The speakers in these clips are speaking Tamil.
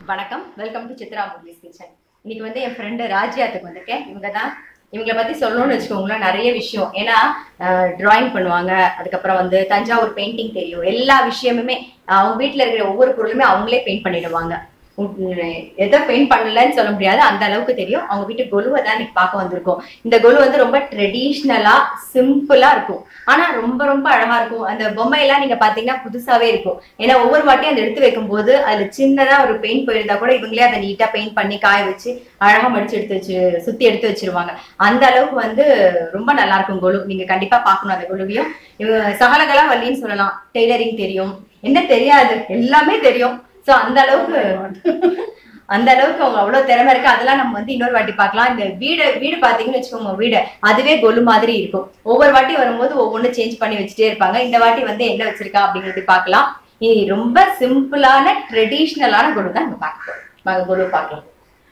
வணக்கம் welcome to Chitra movies kitchen இன்னைக்கு வந்து என் ஃப்ரெண்டு ராஜ்யாத்துக்கு வந்திருக்கேன் இவங்க தான் இவங்களை பத்தி சொல்லணும்னு வச்சுக்கோங்களேன் நிறைய விஷயம் ஏன்னா டிராயிங் பண்ணுவாங்க அதுக்கப்புறம் வந்து தஞ்சாவூர் பெயிண்டிங் தெரியும் எல்லா விஷயமுமே அவங்க வீட்டில் இருக்கிற ஒவ்வொரு பொருளுமே அவங்களே பெயிண்ட் பண்ணிடுவாங்க உம், எதை பெயிண்ட் பண்ணலன்னு சொல்ல முடியாது அந்த அளவுக்கு தெரியும் அவங்க வீட்டு கொலுவை தான் இன்னைக்கு பார்க்க வந்திருக்கோம் இந்த கொலு வந்து ரொம்ப ட்ரெடிஷ்னலா சிம்பிளா இருக்கும் ஆனா ரொம்ப ரொம்ப அழகா இருக்கும் அந்த பொம்மையெல்லாம் நீங்க பாத்தீங்கன்னா புதுசாவே இருக்கும் ஏன்னா ஒவ்வொரு வாட்டியும் அதை எடுத்து வைக்கும்போது அதுல சின்னதா ஒரு பெயிண்ட் போயிருந்தா கூட இவங்களே அதை நீட்டா பெயிண்ட் பண்ணி காய வச்சு அழகா மடிச்சு எடுத்து வச்சு சுத்தி எடுத்து வச்சிருவாங்க அந்த அளவுக்கு வந்து ரொம்ப நல்லா இருக்கும் கொலு நீங்க கண்டிப்பா பார்க்கணும் அந்த கொலுவையும் இவங்க சகலகலா வள்ளின்னு சொல்லலாம் டெய்லரிங் தெரியும் என்ன தெரியாது எல்லாமே தெரியும் சோ அந்த அளவுக்கு அந்த அளவுக்கு அவங்க அவ்வளவு திறமை இருக்கு அதெல்லாம் நம்ம வந்து இன்னொரு வாட்டி பார்க்கலாம் இந்த வீடு வீடு பாத்தீங்கன்னு வச்சுக்கோங்க வீடு அதுவே கொலு மாதிரி இருக்கும் ஒவ்வொரு வாட்டி வரும்போது ஒவ்வொன்று சேஞ்ச் பண்ணி வச்சுட்டே இருப்பாங்க இந்த வாட்டி வந்து என்ன வச்சிருக்கா அப்படிங்கிறது பார்க்கலாம் இது ரொம்ப சிம்பிளான ட்ரெடிஷ்னலான கொலு தான் நம்ம பார்க்க போறோம் வாங்க கொலு பார்க்கலாம்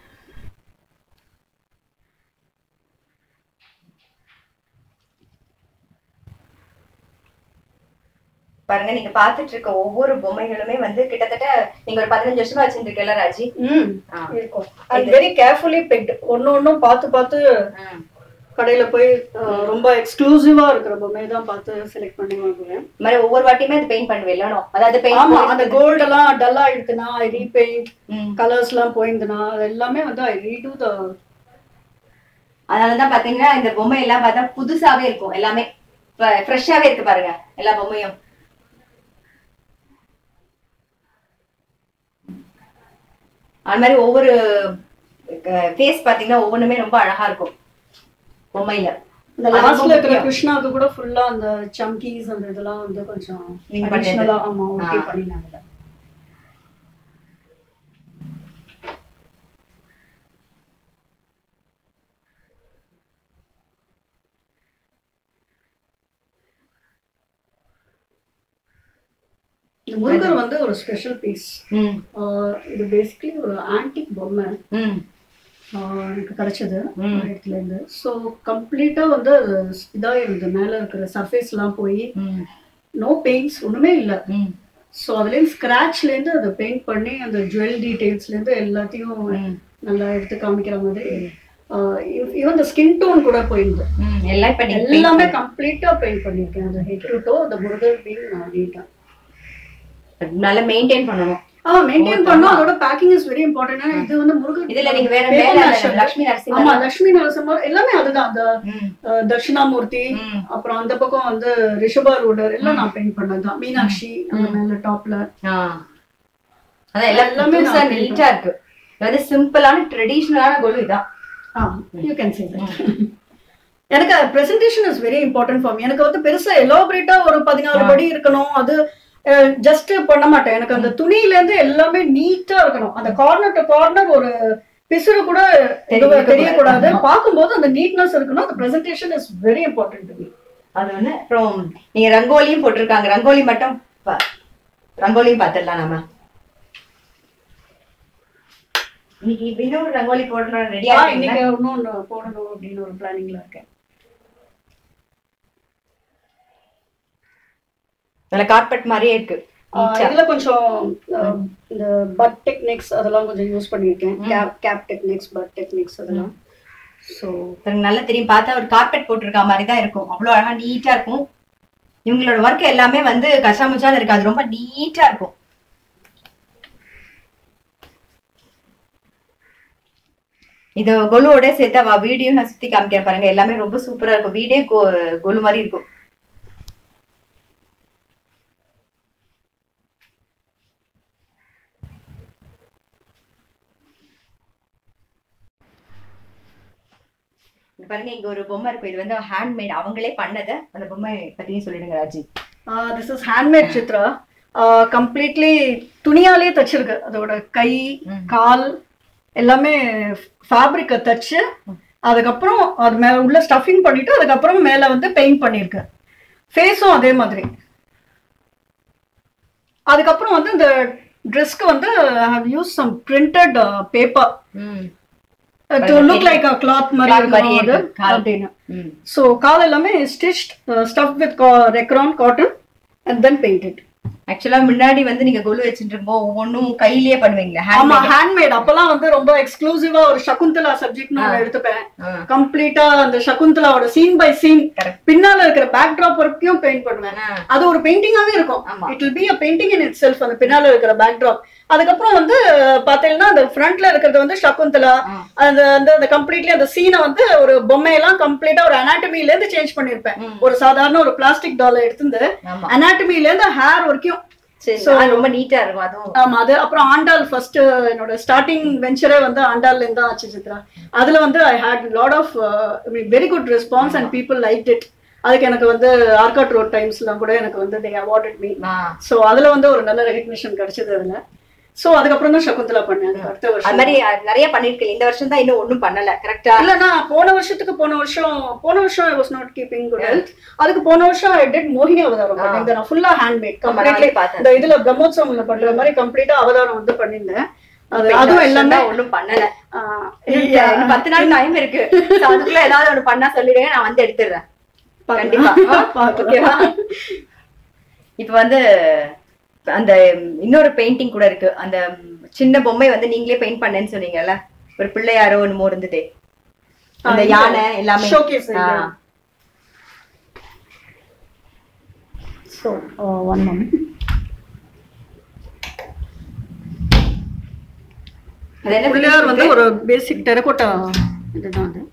பாருங்க நீங்க பாத்துட்டு இருக்க ஒவ்வொரு பொம்மைகளுமே வந்து கிட்டத்தட்ட நீங்க ஒரு பதினஞ்சு வருஷமா வச்சிருக்கீங்கல்ல ராஜி ம் ஆ. இருக்கும் அண்ட் வெரி கேர்ஃபுல்லி பிக்ட் ஒன்னு ஒன்னும் பார்த்து பார்த்து கடையில போய் அஹ், ரொம்ப எக்ஸ்க்ளூசிவா இருக்கிற பொம்மையை தான் பார்த்து செலக்ட் பண்ணி வாங்குவேன் இந்த மாதிரி ஒவ்வொரு வாட்டியுமே அது பெயிண்ட் பண்ணுவேன் இல்லைனோ அதாவது ஆமா அந்த பெயிண்ட் கோல்ட் எல்லாம் டல்லா ஆயிடுச்சுன்னா ஐ ரீபெயிண்ட் ம். கலர்ஸ் எல்லாம் போயிருந்துன்னா அது எல்லாமே வந்து ஐ ரீடூ த அதனாலதான் பாத்தீங்கன்னா இந்த பொம்மை எல்லாம் பார்த்தா புதுசாவே இருக்கும் எல்லாமே ஃப்ரெஷ்ஷாவே இருக்கு பாருங்க எல்லா பொம்மையும் அது மாதிரி ஒவ்வொரு ஃபேஸ் பாத்தீங்கன்னா ஒவ்வொன்றுமே ரொம்ப அழகா இருக்கும் பொம்மையில இந்த அது ரொம்ப லாஸ்ட்ல இருக்கிற முக்கியம். கிருஷ்ணாக்கு கூட ஃபுல்லா அந்த சம்கீஸ் அந்த இதெல்லாம் வந்து கொஞ்சம் நீங்க பண்ணது. additional ஆ, ஆமா ஓகே ஆ. பண்ணினாங்க இந்த முருகர் வந்து ஒரு ஸ்பெஷல் பீஸ் ம் இது பேசிக்கலி ஒரு ஆன்டிக் பொம்மை ம் ஆஹ் எனக்கு கிடைச்சது ம். இடத்துல இருந்து ஸோ கம்ப்ளீட்டா வந்து அது இதா இருந்தது மேல இருக்கிற சர்ஃபேஸ் எல்லாம் போய் ம் நோ பெயிண்ட்ஸ் ஒண்ணுமே இல்ல ம் ஸோ அதுலேருந்து ஸ்க்ராட்ச்ல இருந்து அதை பெயிண்ட் பண்ணி அந்த ஜுவல் டீடைல்ஸ்ல இருந்து எல்லாத்தையும் ம். நல்லா எடுத்து காமிக்கிற மாதிரி ஈவன் இந்த ஸ்கின் டோன் கூட போயிருந்தது ம் எல்லாம் இப்ப நீங்க எல்லாமே கம்ப்ளீட்டா பெயிண்ட் பண்ணியிருக்கேன் அந்த ஹெட் டு டோ அந்த முருகர் பீங் நீட்டா நல்லா மெயின்டைன் பண்ணணும் ஆ மெயின்டைன் பண்ணோம் அதோட பேக்கிங் இஸ் வெரி இம்பார்ட்டன்ட் இது வந்து முருகர் இதுல நீங்க வேற paper மேல nation. லட்சுமி ஆமா நரசிம்மர் லட்சுமி நரசிம்மர் எல்லாமே அதுதான் அந்த ம் அஹ், தட்சிணாமூர்த்தி ம் அப்புறம் அந்த பக்கம் வந்து ரிஷபா ரூடர் எல்லாம் நான் பெயிண்ட் பண்ணதுதான் மீனாட்சி அந்த மேல டாப்ல ஆ அதான் எல்லாம் எல்லாமே புதுசா நான் நீட்டா இருக்கு அதாவது சிம்பிளான ட்ரெடிஷ்னலான கொலு இதான் யூ கேன் சே எனக்கு presentation is very important for எனக்கு வந்து பெருசா எலாபரேட்டா ஒரு பதினாறு படி இருக்கணும் அது ஜஸ்ட் பண்ண மாட்டேன் எனக்கு அந்த துணியில இருந்து எல்லாமே நீட்டா இருக்கணும் அந்த கார்னர் டு கார்னர் ஒரு பிசுறு கூட தெரியவே தெரியக்கூடாது கூடாது. பார்க்கும்போது அந்த நீட்னஸ் இருக்கணும் அந்த presentation is very important to me அது வந்து அப்புறம் நீங்க ரங்கோலியும் போட்டிருக்காங்க ரங்கோலி மட்டும் பா- ரங்கோலியும் பார்த்துடலாம் நம்ம இன்னைக்கு இன்னொரு ரங்கோலி போடணும் ரெடியா இன்னைக்கு இன்னொன்னு போடணும் அப்படின்னு ஒரு பிளானிங்ல இருக்கேன் நல்ல கார்பெட் மாதிரியே இருக்கு ஆஹ் இதுல கொஞ்சம் ஆஹ் இந்த பட் டெக்னிக்ஸ் அதெல்லாம் கொஞ்சம் யூஸ் பண்ணியிருக்கேன் cap cap techniques but techniques அதெல்லாம் ஸோ எனக்கு நல்லா தெரியும் பார்த்தா ஒரு கார்பெட் போட்டிருக்க மாதிரி தான் இருக்கும் அவ்வளோ அழகா நீட்டா இருக்கும் இவங்களோட ஒர்க் எல்லாமே வந்து கசாமுச்சான்னு இருக்காது ரொம்ப நீட்டா இருக்கும் இது கொலுவோட சேர்த்து அவ வீடியோ நான் சுத்தி காமிக்கிறேன் பாருங்க எல்லாமே ரொம்ப சூப்பரா இருக்கும் வீடே கொ- கொலு மாதிரி இருக்கும் இங்க பாருங்க இங்க ஒரு பொம்மை இருக்கும் இது வந்து ஹேண்ட்மேட் அவங்களே பண்ணது அந்த பொம்மை பத்தியும் சொல்லிடுங்க Raji this is handmade Chitra completely துணியாலே தச்சிருக்கு அதோட கை ம். கால் எல்லாமே ஃபேப்ரிக்கை தச்சு அதுக்கப்புறம் அது மேல உள்ள ஸ்டஃபிங் பண்ணிட்டு அதுக்கப்புறம் மேல வந்து பெயிண்ட் பண்ணிருக்கு ஃபேஸும் அதே மாதிரி அதுக்கப்புறம் வந்து இந்த ட்ரெஸ்க்கு வந்து I have use some printed paper ம் to look like a cloth மாதிரி Cloth மாதிரியே இருக்கணும் அது இருக்கு, கால். அப்படின்னு ம் ஸோ கால் எல்லாமே stitched stuff with recron cotton and then painted ஆக்சுவலா முன்னாடி வந்து நீங்க கொலு வச்சுட்டு இருக்கும்போது ஒவ்வொன்றும் கையிலேயே பண்ணுவீங்களா ஆமா ஹேண்ட் ஹேண்ட்மேட் அப்பெல்லாம் வந்து ரொம்ப எக்ஸ்க்ளூசிவா ஒரு சகுந்தலா சப்ஜெக்ட் நான் எடுத்துப்பேன் ஆ. கம்ப்ளீட்டா அந்த சகுந்தலாவோட சீன் பை சீன் Correct. பின்னால இருக்கிற பேக் டிராப் வரைக்கும் பெயிண்ட் பண்ணுவேன் ஆ. அது ஒரு பெயிண்டிங்காவே இருக்கும் ஆமா. It will be a painting in itself அந்த பின்னால இருக்கிற பேக் டிராப் அதுக்கப்புறம் வந்து பாத்தீங்கன்னா அந்த ஃப்ரண்ட்ல இருக்கிறது வந்து சகுந்தலா ஆ. அந்த அந்த அந்த கம்ப்ளீட்லி அந்த சீனை வந்து ஒரு பொம்மையெல்லாம் கம்ப்ளீட்டா ஒரு அனாட்டமில இருந்து சேஞ்ச் பண்ணிருப்பேன் ம். ஒரு சாதாரண ஒரு பிளாஸ்டிக் டாலை எடுத்து ஆமா அனாட்டமில இருந்து ஹேர் வரைக்கும் சரி So- அது ரொம்ப நீட்டா இருக்கும் அதுவும் ஆமா அது அப்புறம் ஆண்டாள் ஃபர்ஸ்ட் என்னோட ஸ்டார்டிங் வெஞ்சரே வந்து ஆண்டாள்ல இருந்து தான் ஆச்சு சித்ரா அதுல வந்து I had lot of very good response and people like it அதுக்கு எனக்கு வந்து ஆர்காட் ரோட் டைம்ஸ்லாம் கூட எனக்கு வந்து தே அவார்டட் மீ ஆ. ஸோ அதுல வந்து ஒரு நல்ல ரெகக்னிஷன் கிடைச்சது அதுல ஸோ அதுக்கப்புறம் தான் சகுந்தலா பண்ணேன் அதுக்கு அடுத்த அது வருஷம் மாதிரி அஹ், நிறைய பண்ணிருக்கீங்க இந்த வருஷம் தான் இன்னும் ஒண்ணும் பண்ணல கரெக்டா இல்ல நான் போன வருஷத்துக்கு போன வருஷம் போன வருஷம் I was not keeping good health அதுக்கு போன வருஷம் ஐ டெட் மோகினி அவதாரம் பண்ணியிருந்தேன் நான் ஃபுல்லா ஹேண்ட்மேட் ஆமா, கம்ப்ளீட்லி நானே பார்த்தேன். இந்த இதுல பிரம்மோத்சவம்ல பண்ற மாதிரி கம்ப்ளீட்டா அவதாரம் வந்து பண்ணியிருந்தேன் அது அதுவும் எல்லாமே ஒண்ணும் பண்ணல ஆஹ், இன்னும் இன்னும் பத்து நாள் டைம் இருக்கு So, அதுக்குள்ள ஏதாவது ஒண்ணு பண்ணா சொல்லிடுங்க நான் வந்து எடுத்துடுறேன் கண்டிப்பா பார்க்கலாம். ஓகேவா இப்ப வந்து அந்த இன்னொரு பெயிண்டிங் கூட இருக்கு அந்த சின்ன பொம்மை வந்து நீங்களே பெயிண்ட் பண்ணேன்னு சொன்னீங்கல்ல ஒரு பிள்ளையாரோ ஒண்ணுமோ இருந்ததே அந்த ஆ, யானை எல்லாமே showcase ஆ. இது. So, uh, one moment. அது என்ன பிள்ளையார் வந்து ஒரு பேசிக் டெரகோட்டா இதுதான் அது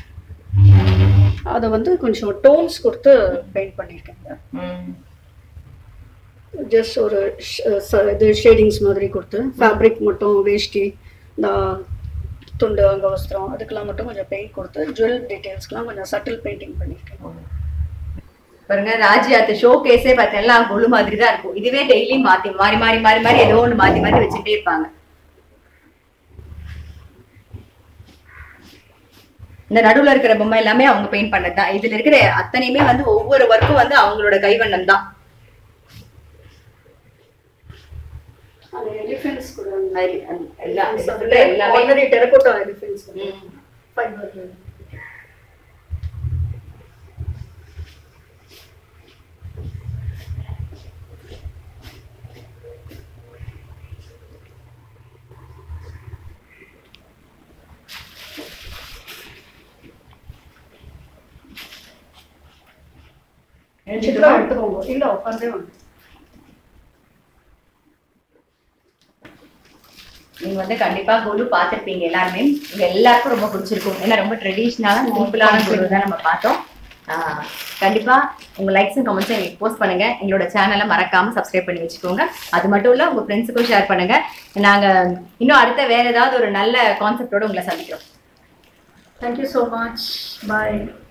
அதை வந்து கொஞ்சம் டோன்ஸ் கொடுத்து பெயிண்ட் பண்ணியிருக்கேன் ம். ஜஸ்ட் ஒரு ஷ- ச- இது ஷேடிங்ஸ் மாதிரி கொடுத்து ஃபேப்ரிக் மட்டும் வேஷ்டி இந்த துண்டு அங்கவஸ்திரம் அதுக்கெல்லாம் மட்டும் கொஞ்சம் பெயிண்ட் கொடுத்து ஜுவல் டீட்டெயில்ஸ்க்கெலாம் கொஞ்சம் சட்டில் பெயிண்டிங் பண்ணியிருக்கேன் பாருங்க ராஜ்யாத்து ஷோ கேஸே பார்த்தீங்கன்னா கொழு மாதிரி தான் இருக்கும் இதுவே டெய்லி மாத்தி மாறி மாறி மாறி மாறி ஏதோ ஒண்ணு மாத்தி மாத்தி வச்சுட்டே இருப்பாங்க இந்த நடுவுல இருக்கிற பொம்மை எல்லாமே அவங்க பெயிண்ட் பண்ணது தான் இதுல இருக்கிற அத்தனையுமே வந்து ஒவ்வொரு ஒர்க்கும் வந்து அவங்களோட கைவண்ணம் தான் அந்த எலிஃபென்ட்ஸ் கூட அது- அது எல்லாம் இது full ஆ எல்லாமே ஆல்ரெடி டெரகோட்டா எலிஃபென்ட்ஸ் ம். ஃபைபர் சித்ரா எடுத்துக்கோங்க இல்ல உட்காந்தே வந்து நீங்க வந்து கண்டிப்பா கொலு பார்த்திருப்பீங்க எல்லாருமே இது எல்லாருக்கும் ரொம்ப பிடிச்சிருக்கும் ஏன்னா ரொம்ப ட்ரெடிஷ்னலான சிம்பிளான கொலு தான் நம்ம பார்த்தோம் ஆஹ் கண்டிப்பா உங்க லைக்ஸ் அண்ட் கமெண்ட்ஸ் எங்களுக்கு போஸ்ட் பண்ணுங்க எங்களோட சேனலை மறக்காம சப்ஸ்கிரைப் பண்ணி வச்சுக்கோங்க அது மட்டும் இல்ல உங்க ஃப்ரெண்ட்ஸுக்கும் ஷேர் பண்ணுங்க நாங்க இன்னும் அடுத்த வேற ஏதாவது ஒரு நல்ல கான்செப்டோட உங்களை சந்திக்கிறோம் Thank you so much. Bye.